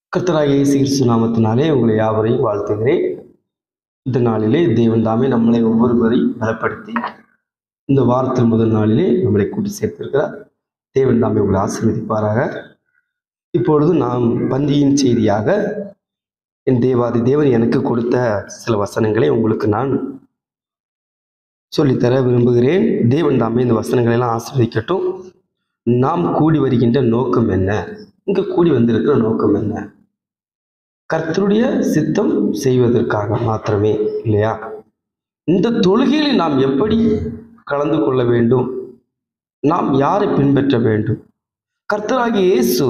கர்த்தராகிய இயேசு கிறிஸ்து நாமத்தினாலே உங்களை யாவரையும் வாழ்த்துகிறேன் இந்த நாளிலே தேவன் தாமே நம்மளை ஒவ்வொருவரையும் பலப்படுத்தி இந்த வாரத்தின் முதல் நாளிலே நம்மளை கூட்டி சேர்த்திருக்கிறார் தேவன் தாமே உங்களை ஆசீர்வதிப்பாராக இப்பொழுது நாம் பந்தியின் செய்தியாக என் தேவாதி தேவன் எனக்கு கொடுத்த சில வசனங்களை உங்களுக்கு நான் சொல்லித்தர விரும்புகிறேன் தேவன் தாமே இந்த வசனங்களை எல்லாம் ஆசீர்வதிக்கட்டும் நாம் கூடி வருகின்ற நோக்கம் என்ன இங்கு கூடி வந்திருக்கிற நோக்கம் என்ன கர்த்தருடைய சித்தம் செய்வதற்காக மாத்திரமே இல்லையா இந்த தொழுகையில் நாம் எப்படி கலந்து கொள்ள வேண்டும் நாம் யாரை பின்பற்ற வேண்டும் கர்த்தராகிய இயேசு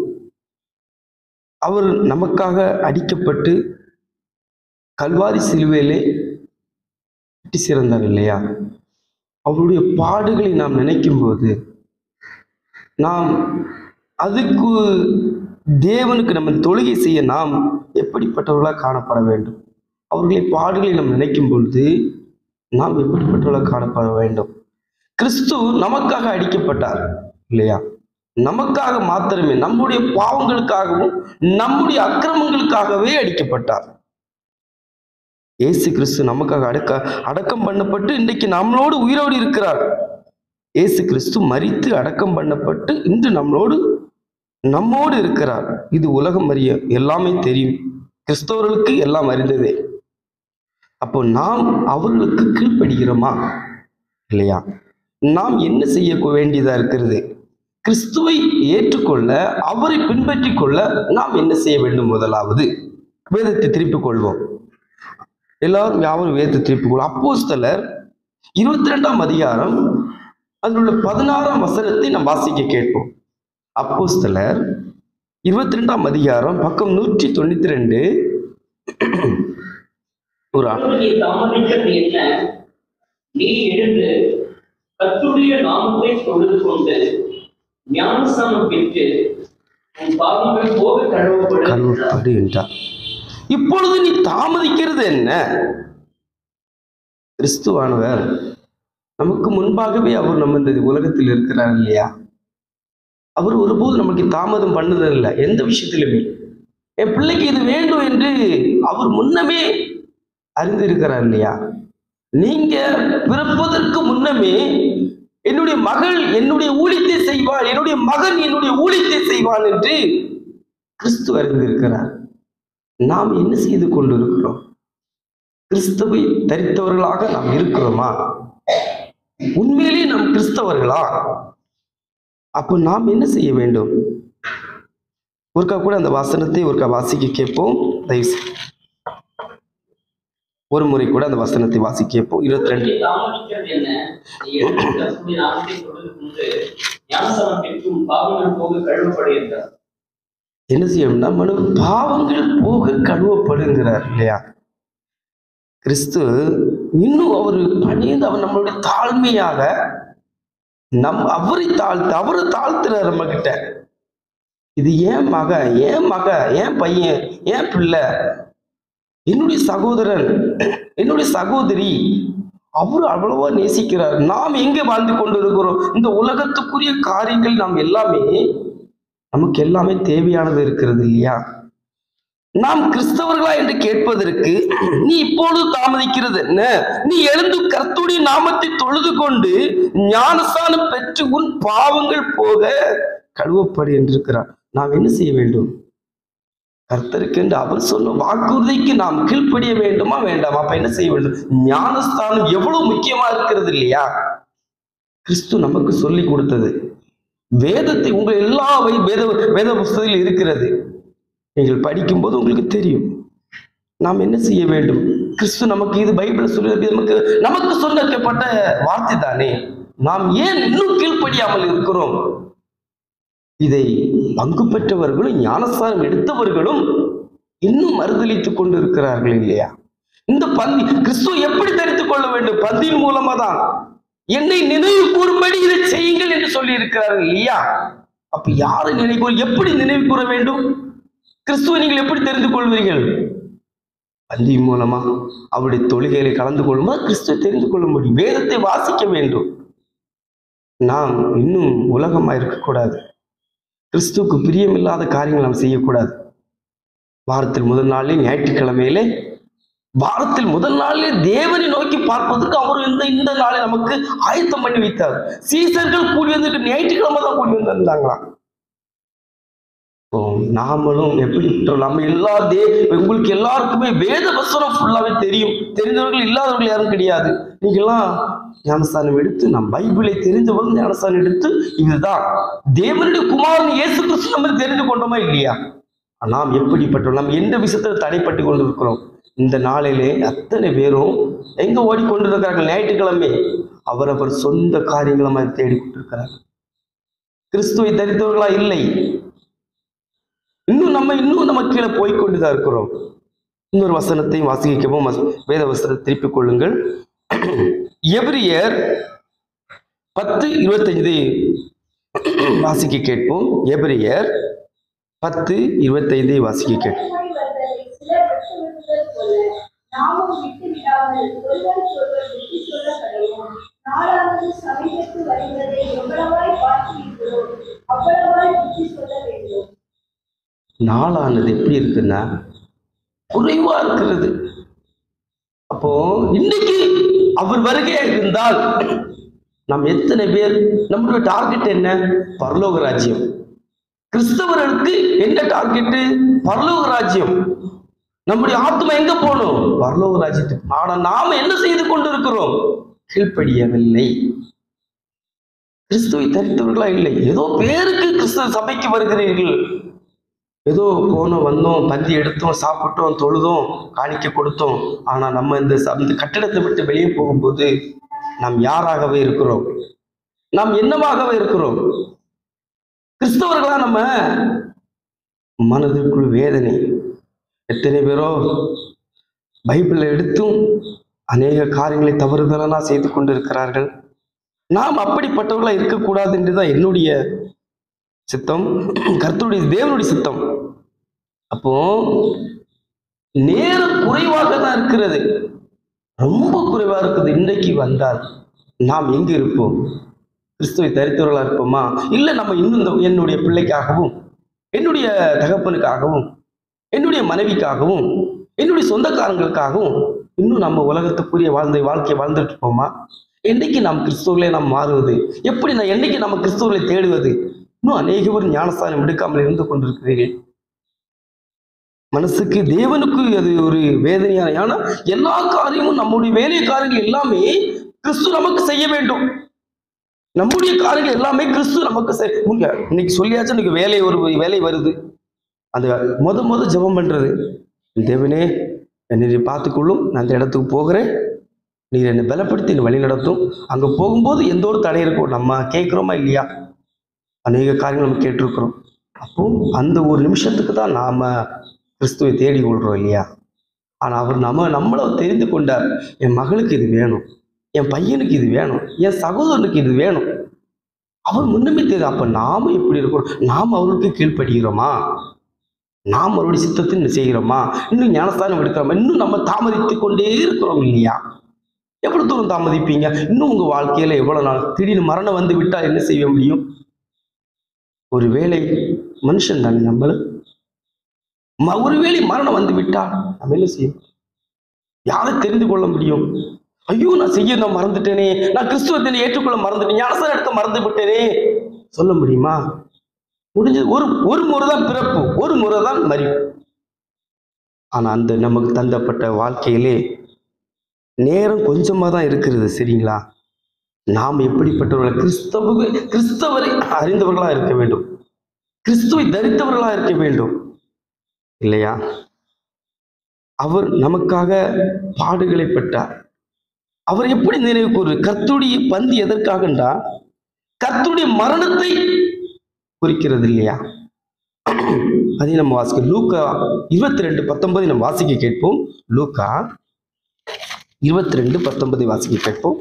அவர் நமக்காக அடிக்கப்பட்டு கல்வாரி சிலுவையிலே வெட்டி சிறந்தார் இல்லையா அவருடைய பாடுகளை நாம் நினைக்கும்போது நாம் அதுக்கு தேவனுக்கு நம்ம தொழுகை செய்ய நாம் எப்படிப்பட்டவர்களாக காணப்பட வேண்டும் அவர்களை பாடுகளை நாம் நினைக்கும் பொழுது நாம் எப்படிப்பட்டவர்களாக காணப்பட வேண்டும் கிறிஸ்து நமக்காக அடிக்கப்பட்டார் இல்லையா நமக்காக மாத்திரமே நம்முடைய பாவங்களுக்காகவும் நம்முடைய அக்கிரமங்களுக்காகவே அடிக்கப்பட்டார் இயேசு கிறிஸ்து நமக்காக அடக்க அடக்கம் பண்ணப்பட்டு இன்றைக்கு நம்மளோடு உயிரோடு இருக்கிறார் இயேசு கிறிஸ்து மரித்து அடக்கம் பண்ணப்பட்டு இன்று நம்மளோடு நம்மோடு இருக்கிறார் இது உலகம் அறிய எல்லாமே தெரியும் கிறிஸ்தவர்களுக்கு எல்லாம் அறிந்ததே அப்போ நாம் அவர்களுக்கு கீழ்ப்படுகிறோமா இல்லையா நாம் என்ன செய்ய வேண்டியதா இருக்கிறது கிறிஸ்துவை ஏற்றுக்கொள்ள அவரை பின்பற்றி கொள்ள நாம் என்ன செய்ய வேண்டும் முதலாவது வேதத்தை திருப்பிக் கொள்வோம் எல்லாரும் யாவரும் வேதத்தை திருப்பிக் கொள்வோம் அப்போஸ்தலர் இருபத்தி ரெண்டாம் அதிகாரம் அதில் உள்ள பதினாறாம் வசனத்தை நாம் வாசிக்க கேட்போம் அப்போஸ்தலர் இருபத்தி ரெண்டாம் அதிகாரம் பக்கம் நூற்றி தொண்ணூத்தி ரெண்டு ஒரு ஆ- நீ தாமதிக்கிறது என்ன நீ எழுந்து கர்த்தருடைய நாமத்தை தொழுது கொண்டு ஞானஸ்தானம் பெற்று உன் பாவங்கள் போக கழுவப்படும் கழுவப்படு என்றார் இப்பொழுது நீ தாமதிக்கிறது என்ன கிறிஸ்துவானவர் நமக்கு முன்பாகவே அவர் நம்ம இந்த உலகத்தில் இருக்கிறார் இல்லையா அவர் ஒருபோது நமக்கு தாமதம் பண்ணதில்லை எந்த விஷயத்திலுமே என் பிள்ளைக்கு இது வேண்டும் என்று அவர் முன்னமே அறிந்திருக்கிறார் இல்லையா நீங்க பிறப்பதற்கு முன்னமே என்னுடைய மகள் என்னுடைய ஊழியத்தை செய்வாள் என்னுடைய மகன் என்னுடைய ஊழியத்தை செய்வான் என்று கிறிஸ்து அறிந்திருக்கிறார் நாம் என்ன செய்து கொண்டிருக்கிறோம் கிறிஸ்துவை தரித்தவர்களாக நாம் இருக்கிறோமா உண்மையிலேயே நாம் கிறிஸ்தவர்களா அப்போ நாம் என்ன செய்ய வேண்டும் ஒருக்கா கூட அந்த வசனத்தை ஒருக்கா வாசிக்க கேட்போம் தயவு செய்து. ஒரு முறை கூட அந்த வசனத்தை வாசிக்க கேட்போம் இருபத்தி ரெண்டு நீ தாமதிக்கிறது என்ன நீ எழுந்து கர்த்தருடைய நாமத்தை தொழுது கொண்டு ஞானஸ்தானம் பெற்று உன் பாவங்கள் போக கழுவப்படு என்றார் என்ன செய்யணும்னா மனு பாவங்கள் போக கழுவப்படுங்கிறார் இல்லையா கிறிஸ்து இன்னும் அவர் பணிந்து அவர் நம்மளுடைய தாழ்மையாக நம் அவரை தாழ்த்து அவரை தாழ்த்துறார் நம்ம கிட்ட இது ஏன் மக ஏன் மக ஏன் பையன் ஏன் பிள்ளை என்னுடைய சகோதரன் என்னுடைய சகோதரி அவர் அவ்வளவா நேசிக்கிறார் நாம் எங்கே வாழ்ந்து கொண்டு இருக்கிறோம் இந்த உலகத்துக்குரிய காரியங்கள் நாம் எல்லாமே நமக்கு எல்லாமே தேவையானது இருக்கிறது இல்லையா நாம் கிறிஸ்தவர்களா என்று கேட்பதற்கு நீ இப்பொழுது தாமதிக்கிறது என்ன நீ எழுந்து கர்த்துடைய நாமத்தை தொழுது கொண்டு ஞானஸ்தானம் பெற்று உன் பாவங்கள் போக கழுவப்படு என்றிருக்கிறார் நாம் என்ன செய்ய வேண்டும் கர்த்தருக்கு என்று அவர் சொன்ன வாக்குறுதிக்கு நாம் கீழ்ப்படிய வேண்டுமா வேண்டாமா அப்ப என்ன செய்ய வேண்டும் ஞானஸ்தானம் எவ்வளவு முக்கியமா இருக்கிறது இல்லையா கிறிஸ்து நமக்கு சொல்லி கொடுத்தது வேதத்தை உங்கள் எல்லா வை- வேத வேத புஸ்தகத்தில் இருக்கிறது நீங்கள் படிக்கும்போது உங்களுக்கு தெரியும் நாம் என்ன செய்ய வேண்டும் கிறிஸ்து நமக்கு இது பைபிள் சொல்லி நமக்கு நமக்கு சொல்லப்பட்ட வார்த்தை தானே நாம் ஏன் இன்னும் கீழ்ப்படியாமல் இருக்கிறோம் இதை பங்கு பெற்றவர்களும் ஞானஸ்தானம் எடுத்தவர்களும் இன்னும் மறுதளித்துக் கொண்டு இருக்கிறார்கள் இல்லையா இந்த பந்தி கிறிஸ்துவ எப்படி தரித்துக் கொள்ள வேண்டும் பந்தியின் மூலமா தான் என்னை நினைவு கூறும்படி இதை செய்யுங்கள் என்று சொல்லி இருக்கிறார்கள் இல்லையா அப்ப யாரை நினைவு எப்படி நினைவு கூற வேண்டும் கிறிஸ்துவை நீங்கள் எப்படி தெரிந்து கொள்வீர்கள் பந்தியின் மூலமா அவருடைய தொழுகைகளை கலந்து கொள்ளும்போது கிறிஸ்துவை தெரிந்து கொள்ள முடியும் வேதத்தை வாசிக்க வேண்டும் நாம் இன்னும் உலகமா இருக்கக்கூடாது கிறிஸ்துவுக்கு பிரியமில்லாத காரியங்கள் நாம் செய்யக்கூடாது வாரத்தில் முதல் நாளில் ஞாயிற்றுக்கிழமையிலே வாரத்தில் முதல் நாளிலே தேவனை நோக்கி பார்ப்பதற்கு அவர் இந்த இந்த நாளை நமக்கு ஆயத்தம் பண்ணி வைத்தார் சீசர்கள் கூடி வந்திருக்கு ஞாயிற்றுக்கிழமை தான் கூடி வந்திருந்தாங்களாம் இப்போ நாமளும் எப்படி விட்டுறோம்? நம்ம எல்லா தே உங்களுக்கு எல்லாருக்குமே வேத வசனம் ஃபுல்லாவே தெரியும் தெரிந்தவர்கள் இல்லாதவர்கள் யாரும் கிடையாது நீங்கெல்லாம் ஞானஸ்தானம் எடுத்து நம் பைபிளை தெரிந்தவர்கள் ஞானஸ்தானம் எடுத்து இதுதான் தேவனுடைய குமாரன் இயேசு கிறிஸ்து நம்ம தெரிந்து கொண்டோமா இல்லையா நாம் எப்படிப்பட்டோம் நாம் எந்த விஷயத்தில் தடைப்பட்டு கொண்டிருக்கிறோம் இந்த நாளிலே அத்தனை பேரும் எங்க ஓடிக்கொண்டிருக்கிறார்கள் ஞாயிற்றுக்கிழமை அவரவர் சொந்த காரியங்களை மாதிரி தேடிக்கொண்டிருக்கிறார் கிறிஸ்துவை தரித்தவர்களா இல்லை இன்னும் நம்ம இன்னும் நம்ம கீழே போய்க்கொண்டுதான் இருக்கிறோம் இன்னொரு வசனத்தையும் வாசிக்கவும் வச- வேத வசனத்தை திருப்பிக் கொள்ளுங்கள் எபிரியர் பத்து இருபத்தைந்து வாசிக்க கேட்போம் எபிரியர் பத்து இருபத்தைந்தை வாசிக்க கேட்போம் நாமும் விட்டு விடாமல் ஒருவருக்கு ஒருவர் புத்தி சொல்ல கடவோம் நாளானது சமீபத்து வருவதை எவ்வளவாய் பார்க்கிறீர்களோ அவ்வளவாய் புத்தி சொல்ல வேண்டும் நாளானது எப்படி இருக்குன்னா குறைவா இருக்கிறது அப்போ இன்னைக்கு அவர் வருகையா இருந்தால் நாம் எத்தனை பேர் நம்மளுடைய டார்கெட் என்ன பரலோக ராஜ்யம் கிறிஸ்தவர்களுக்கு என்ன டார்கெட் பரலோக ராஜ்யம் நம்முடைய ஆத்மா எங்க போகணும் பரலோக ராஜ்யத்துக்கு ஆனா நாம என்ன செய்து கொண்டிருக்கிறோம் கீழ்ப்படியவில்லை கிறிஸ்துவை தரித்தவர்களா இல்லை ஏதோ பேருக்கு கிறிஸ்தவ சபைக்கு வருகிறீர்கள் ஏதோ போனோம் வந்தோம் பந்தி எடுத்தோம் சாப்பிட்டோம் தொழுதோம் காணிக்க கொடுத்தோம் ஆனா நம்ம இந்த ச- இந்த கட்டிடத்தை விட்டு வெளியே போகும்போது நாம் யாராகவே இருக்கிறோம் நாம் என்னவாகவே இருக்கிறோம் கிறிஸ்தவர்களா நம்ம மனதிற்குள் வேதனை எத்தனை பேரோ பைபிளை எடுத்தும் அநேக காரியங்களை தவறுதலெல்லாம் செய்து கொண்டிருக்கிறார்கள் நாம் அப்படிப்பட்டவர்களா இருக்கக்கூடாது என்றுதான் என்னுடைய சித்தம் கர்த்தருடைய தேவனுடைய சித்தம் அப்போ நேரம் குறைவாக தான் இருக்கிறது ரொம்ப குறைவா இருக்குது இன்றைக்கு வந்தால் நாம் எங்க இருப்போம் கிறிஸ்துவை தரித்தவர்களா இருப்போமா இல்ல நம்ம இன்னும் இந்த என்னுடைய பிள்ளைக்காகவும் என்னுடைய தகப்பனுக்காகவும் என்னுடைய மனைவிக்காகவும் என்னுடைய சொந்தக்காரங்களுக்காகவும் இன்னும் நம்ம உலகத்துக்குரிய வாழ்ந்த வாழ்க்கையை வாழ்ந்துட்டு இருப்போமா என்னைக்கு நாம் கிறிஸ்துவர்களே நாம் மாறுவது எப்படி நான் என்னைக்கு நம்ம கிறிஸ்துவர்களை தேடுவது இன்னும் அநேக பேர் ஞானஸ்தானம் எடுக்காமல் இருந்து கொண்டிருக்கிறீர்கள் மனசுக்கு தேவனுக்கு அது ஒரு வேதனையான ஏன்னா எல்லா காரியமும் நம்முடைய வேலை காரியங்கள் எல்லாமே கிறிஸ்து நமக்கு செய்ய வேண்டும் நம்முடைய காரியங்கள் எல்லாமே கிறிஸ்து நமக்கு செய்- உங்க இன்னைக்கு சொல்லியாச்சும் இன்னைக்கு வேலை ஒரு வேலை வருது அந்த முத முத ஜெபம் பண்றது தேவனே என்னை நீ பார்த்துக்கொள்ளும் நான் அந்த இடத்துக்கு போகிறேன் நீர் என்னை பலப்படுத்தி என்னை வழி நடத்தும் அங்கே போகும்போது எந்த ஒரு தடை இருக்கும் நம்ம கேட்குறோமா இல்லையா அநேக காரியங்கள் நம்ம கேட்டிருக்கிறோம் அப்போ அந்த ஒரு நிமிஷத்துக்கு தான் நாம கிறிஸ்துவை தேடி கொள்றோம் இல்லையா ஆனால் அவர் நம்ம நம்மளை தெரிந்து கொண்டார் என் மகளுக்கு இது வேணும் என் பையனுக்கு இது வேணும் என் சகோதரனுக்கு இது வேணும் அவர் முன்னமே தெரியுது அப்போ நாமும் எப்படி இருக்கணும் நாம் அவருக்கு கீழ்ப்படுகிறோமா நாம் அவருடைய சித்தத்தை இன்னும் செய்கிறோமா இன்னும் ஞானஸ்தானம் எடுக்கிறோமா இன்னும் நம்ம தாமதித்து கொண்டே இருக்கிறோம் இல்லையா எவ்வளவு தூரம் தாமதிப்பீங்க இன்னும் உங்க வாழ்க்கையில எவ்வளவு நாள் திடீர்னு மரணம் வந்து விட்டால் என்ன செய்ய முடியும் ஒரு வேளை மனுஷன் தானே நம்மள ம- ஒருவேளை மரணம் வந்து விட்டால் நம்ம என்ன செய்யும் யாரை தெரிந்து கொள்ள முடியும் ஐயோ நான் செய்ய நான் மறந்துட்டேனே நான் கிறிஸ்துவத்தை ஏற்றுக்கொள்ள மறந்துட்டேன் ஞானசாரம் எடுக்க மறந்து விட்டேனே சொல்ல முடியுமா முடிஞ்சது ஒரு ஒரு முறை தான் பிறப்பு ஒரு முறை தான் மறிப்பு ஆனா அந்த நமக்கு தந்தப்பட்ட வாழ்க்கையிலே நேரம் கொஞ்சமாக தான் இருக்கிறது சரிங்களா நாம் எப்படிப்பட்டவர்கள் கிறிஸ்தவ கிறிஸ்தவரை அறிந்தவர்களாக இருக்க வேண்டும் கிறிஸ்துவை தரித்தவர்களாக இருக்க வேண்டும் இல்லையா அவர் நமக்காக பாடுகளை பட்டார் அவர் எப்படி நினைவு கூறு கர்த்துடைய பந்து எதற்காகண்டா கர்த்தருடைய மரணத்தை குறிக்கிறது இல்லையா அதை நம்ம வாசிக்க லூக்கா இருபத்தி ரெண்டு பத்தொன்பதை நம்ம வாசிக்க கேட்போம் லூக்கா இருபத்தி ரெண்டு பத்தொன்பதை வாசிக்க கேட்போம்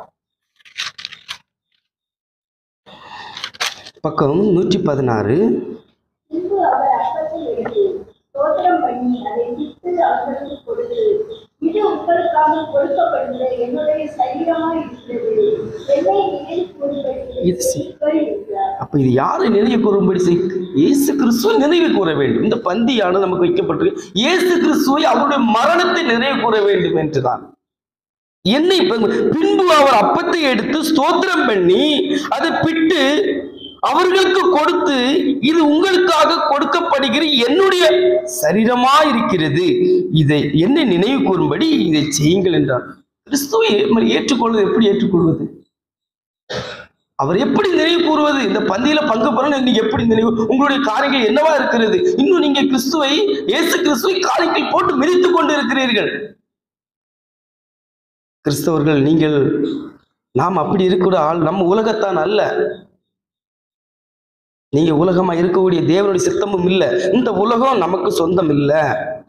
பக்கம் நூற்றி பதினாறு பின்பு அவர் அப்பத்தை எடுத்து ஸ்தோத்திரம் பண்ணி அதை விட்டு அவர்களுக்கு கொடுத்து இது உங்களுக்காக கொடுக்கப்படுகிற என்னுடைய சரீரமாய் இருக்கிறது என்னை நினைவு கூறும்படி இது சி- செய்யுங்கள் என்றார் அப்ப இது யாரை நினைவு கூறும்படி செய் இயேசு கிறிஸ்துவை நினைவு கூற வேண்டும் இந்த பந்தியானது நமக்கு வைக்கப்பட்டிருக்கு இயேசு கிறிஸ்துவை அவருடைய மரணத்தை நினைவு கூற வேண்டும் என்றுதான் என்னை ப- பின்பு அவர் அப்பத்தை எடுத்து ஸ்தோத்திரம் பண்ணி அதை பிட்டு அவர்களுக்கு கொடுத்து இது உங்களுக்காக கொடுக்கப்படுகிற என்னுடைய சரீரமா இருக்கிறது இதை என்னை நினைவு கூறும்படி இதை செய்யுங்கள் என்றார் கிறிஸ்துவை ம- ஏற்றுக்கொள்வது எப்படி ஏற்றுக்கொள்வது அவர் எப்படி நினைவு கூறுவது இந்த பந்தியில பங்கு பெறணும் நீங்க எப்படி நினைவு உங்களுடைய காரியங்கள் என்னவா இருக்கிறது இன்னும் நீங்க கிறிஸ்துவை இயேசு கிறிஸ்துவை காரியங்கள் போட்டு மிதித்துக் கொண்டு இருக்கிறீர்கள் கிறிஸ்தவர்கள் நீங்கள் நாம் அப்படி இருக்கிற ஆள் நம்ம உலகத்தான் அல்ல நீங்க உலகமா இருக்கக்கூடிய தேவனுடைய சித்தமும் இல்லை இந்த உலகம் நமக்கு சொந்தம் இல்லை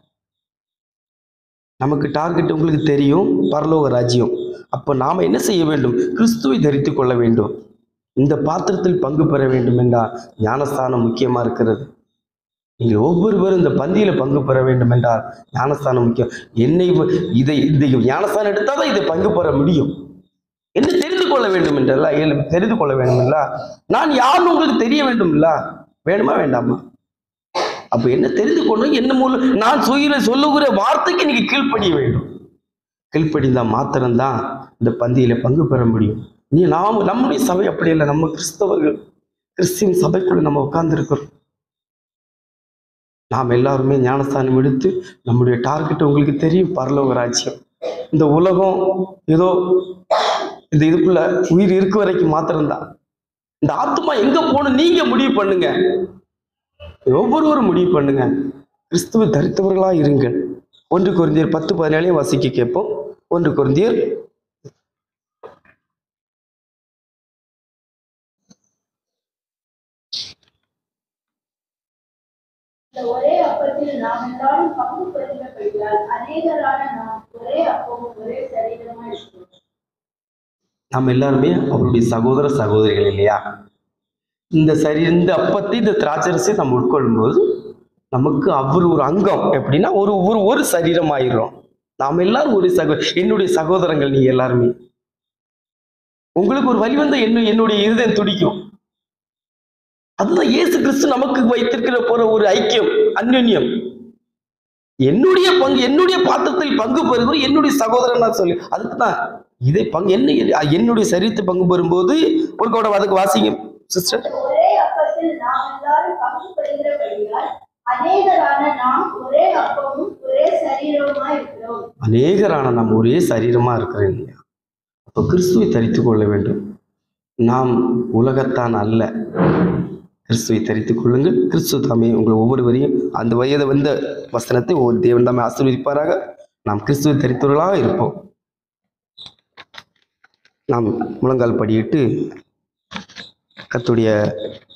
நமக்கு டார்கெட் உங்களுக்கு தெரியும் பரலோக ராஜ்யம் அப்போ நாம் என்ன செய்ய வேண்டும் கிறிஸ்துவை தரித்து கொள்ள வேண்டும் இந்த பாத்திரத்தில் பங்கு பெற வேண்டும் என்றால் ஞானஸ்தானம் முக்கியமாக இருக்கிறது நீங்கள் ஒவ்வொருவரும் இந்த பந்தியில் பங்கு பெற வேண்டும் என்றால் ஞானஸ்தானம் முக்கியம் என்னை வ- இதை இந்த ஞானஸ்தானம் எடுத்தால் தான் இதை பங்கு பெற முடியும் என்ன தெரிந்து கொள்ள வேண்டும் என்றல்ல ஏழு- தெரிந்து கொள்ள வேண்டும் இல்ல நான் யாருன்னு உங்களுக்கு தெரிய வேண்டும் இல்ல வேணுமா வேண்டாமா அப்ப என்ன தெரிந்து கொண்டு என்ன மூலம் நான் சொல்கிற சொல்லுகிற வார்த்தைக்கு நீங்க கீழ்ப்படிய வேண்டும் கீழ்ப்படிந்தா மாத்திரம்தான் இந்த பந்தியில பங்கு பெற முடியும் நீ நாம் நம்முடைய சபை அப்படி இல்லை நம்ம கிறிஸ்தவர்கள் கிறிஸ்டின் சபைக்குள்ள நம்ம உட்கார்ந்துருக்கிறோம் நாம் எல்லாருமே ஞானஸ்தானம் எடுத்து நம்முடைய டார்கெட் உங்களுக்கு தெரியும் பரலோக ராஜ்யம் இந்த உலகம் ஏதோ இந்த இதுக்குள்ள உயிர் இருக்க வரைக்கும் மாத்திரம்தான் இந்த ஆத்மா எங்க போகணும் நீங்க முடிவு பண்ணுங்க ஒவ்வொருவரும் முடிவு பண்ணுங்க கிறிஸ்துவ தரித்தவர்களா இருங்கள் ஒன்று குருந்தியர் பத்து பதினேழையும் வாசிக்க கேட்போம் ஒன்று குருந்தியர் இந்த ஒரே அப்பத்தில் நாம் எல்லாரும் பங்கு பெறுகிறபடியால் அநேகரான நாம் ஒரே அப்பமும் ஒரே சரீரமா இருக்கிறோம் நாம் எல்லாருமே அவருடைய சகோதர சகோதரிகள் இல்லையா இந்த சரி இந்த அப்பத்தை இந்த திராட்சரசை நம்ம உட்கொள்ளும்போது நமக்கு அவர் ஒரு அங்கம் எப்படின்னா ஒரு ஒரு ஒரு சரீரம் ஆயிரும் நாம் எல்லாரும் ஒரு சகோ என்னுடைய சகோதரங்கள் நீங்க எல்லாருமே உங்களுக்கு ஒரு வழி வந்த என்ன என்னுடைய இருதயம் துடிக்கும் அதுதான் இயேசு கிறிஸ்து நமக்கு வைத்திருக்கிற போற ஒரு ஐக்கியம் அந்யோன்யம் என்னுடைய பங்கு என்னுடைய பாத்திரத்தில் பங்கு பெறுகிற என்னுடைய சகோதரன் நான் சொல்லி அதுக்கு தான் இதை பங்கு என்ன என்னுடைய சரீரத்தை பங்கு பெறும்போது ஒரு கூட அதுக்கு வாசிங்க சிஸ்டர் ஒரே அப்பத்தில் நாம் எல்லாரும் பங்கு பெறுகிறபடியால் அநேகரான நாம் ஒரே அப்பமும் ஒரே சரீரமா இருக்கிறோம் அநேகரான நாம் ஒரே சரீரமா இருக்கிறோம் இல்லையா அப்போ கிறிஸ்துவை தரித்து கொள்ள வேண்டும் நாம் உலகத்தான் அல்ல கிறிஸ்துவை தரித்துக் கொள்ளுங்கள் கிறிஸ்து தாமே உங்களை ஒவ்வொருவரையும் அந்த வயது வந்த வசனத்தை ஒவ்வொரு தேவன் தாமே ஆசீர்வதிப்பாராக நாம் கிறிஸ்துவை தரித்தவர்களாக இருப்போம் நாம் முழங்கால் படியிட்டு கர்த்தருடைய